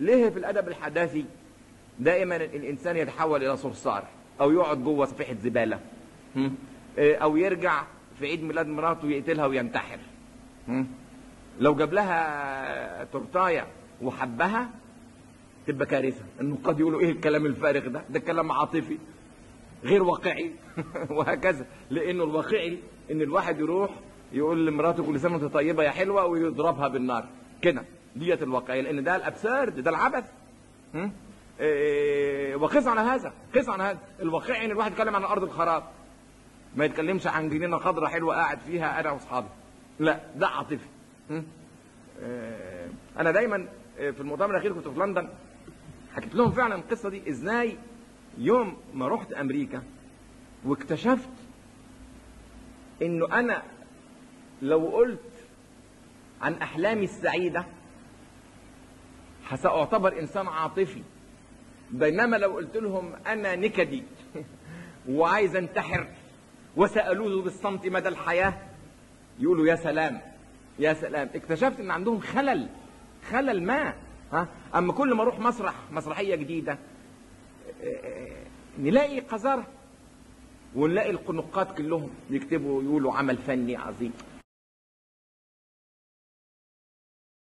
ليه في الادب الحداثي دائما الانسان يتحول الى صرصار او يقعد جوه صفيحه زباله هم؟ إيه، او يرجع في عيد ميلاد مراته يقتلها وينتحر هم؟ لو جاب لها تورتايه وحبها تبقى كارثه النقاد يقولوا ايه الكلام الفارغ ده ده كلام عاطفي غير واقعي وهكذا لانه الواقعي ان الواحد يروح يقول لمراته كل سنه وانت طيبه يا حلوه ويضربها بالنار كده ديت الواقعيه لان ده الابسرد ده العبث هم؟ إيه، وقس على هذا قس على هذا الواقعي ان الواحد يتكلم عن ارض الخراب ما يتكلمش عن جنينه خضراء حلوه قاعد فيها انا واصحابي لا ده عاطفي هم؟ إيه، انا دايما إيه، في المؤتمر الاخير كنت في لندن حكيت لهم فعلا القصه دي ازاي يوم ما رحت امريكا واكتشفت انه انا لو قلت عن احلامي السعيده ساعتبر انسان عاطفي بينما لو قلت لهم انا نكدي وعايز انتحر وسالوه بالصمت مدى الحياه يقولوا يا سلام يا سلام اكتشفت ان عندهم خلل خلل ما ها اما كل ما اروح مسرح مسرحيه جديده نلاقي قذاره ونلاقي القنقات كلهم يكتبوا يقولوا عمل فني عظيم